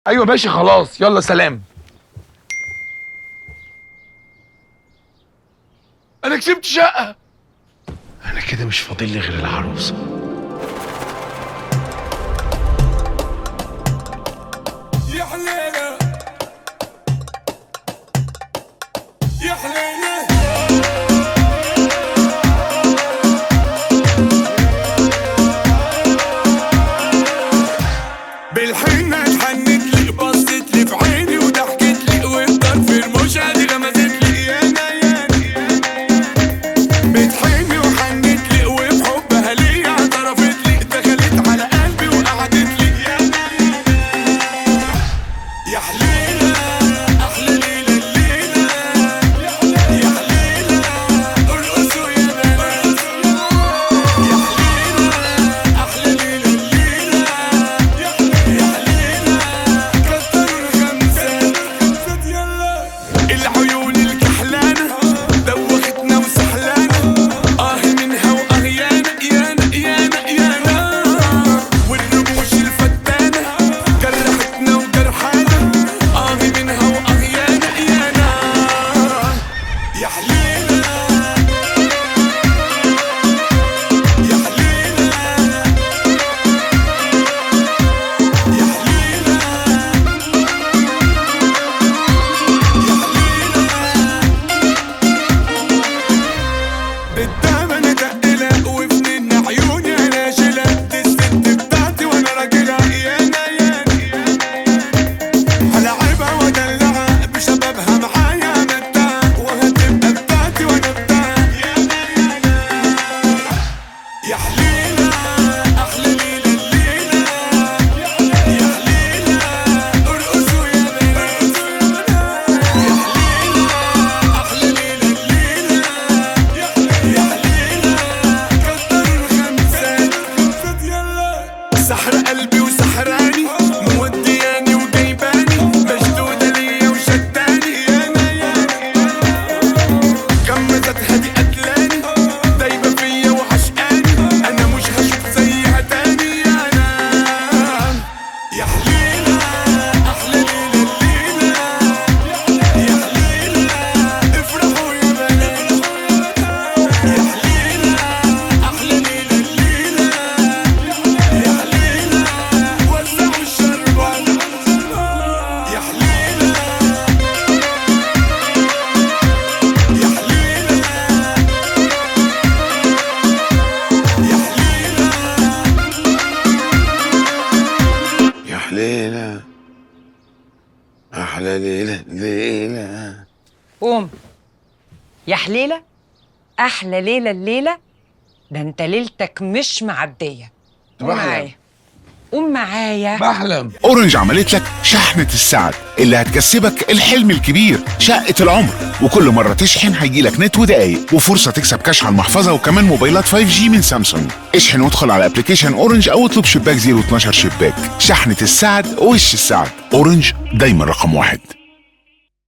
ايوه ماشي خلاص يلا سلام انا كسبت شقه انا كده مش فاضل لي غير العروسه يا حليلة يا حليلة بالحنة اتحنت لي بصت لي في عيني وضحكت لي وفضل في المشهد غمزت لي يانا يانا بتحني وحنت لي وبحبها لي اعترفت لي دخلت على قلبي وقعدت لي يانا يا حليلة أحلى ليلة الليلة يا حليلة ارقصوا يا بنات يا حليلة أحلى ليلة الليلة يا حليلة كتروا الخمسات خمسات يلا العيون الكحلانة دوختنا وسحلانة آه منها وآه يانا يانا يانا يانا والرموش الفتانة جرحتنا وجرحانا آه منها وآه يانا يانا يا حليلة يا حليلة يا حليلة يا حليلة بالدم انا تقلق وفنن عيوني انا شلق دي الست بتاعتي وانا راجلها يانا يانا هلعبها وادلعها بشبابها معايا متاع وهتبقى بتاعتي وانا بتاعها يانا يانا يا حليلة احلى ليلة الليلة يا حليلة ارقصوا يا بنات يا حليلة احلى ليلة الليلة يا حليلة كتروا الخمسات خمسات يلا سحر قلبي وسحراني مودياني وجايباني مشدودة ليا وشداني يانا يانا غمزتها دي قتلاني دايبة فيا وعشقاني انا مش هشوف زيها تاني انا يا حليلة احلى ليلة الليلة يا حليلة افرحوا يا بنات يا حليلة احلى ليلة الليلة يا حليلة وزعوا الشربات يا حليلة يا حليلة يا حليلة يا حليله احلى ليله ليله قوم يا حليلة أحلى ليلة الليلة ده أنت ليلتك مش معدية قوم بحلم. معايا قوم معايا بحلم اورنج عملت لك شحنة السعد اللي هتكسبك الحلم الكبير شقة العمر وكل مرة تشحن هيجيلك نت ودقايق وفرصة تكسب كاش على المحفظة وكمان موبايلات 5G من سامسونج اشحن وادخل على ابلكيشن اورنج او اطلب شباك 012 شباك شحنة السعد وش السعد اورنج دايما رقم واحد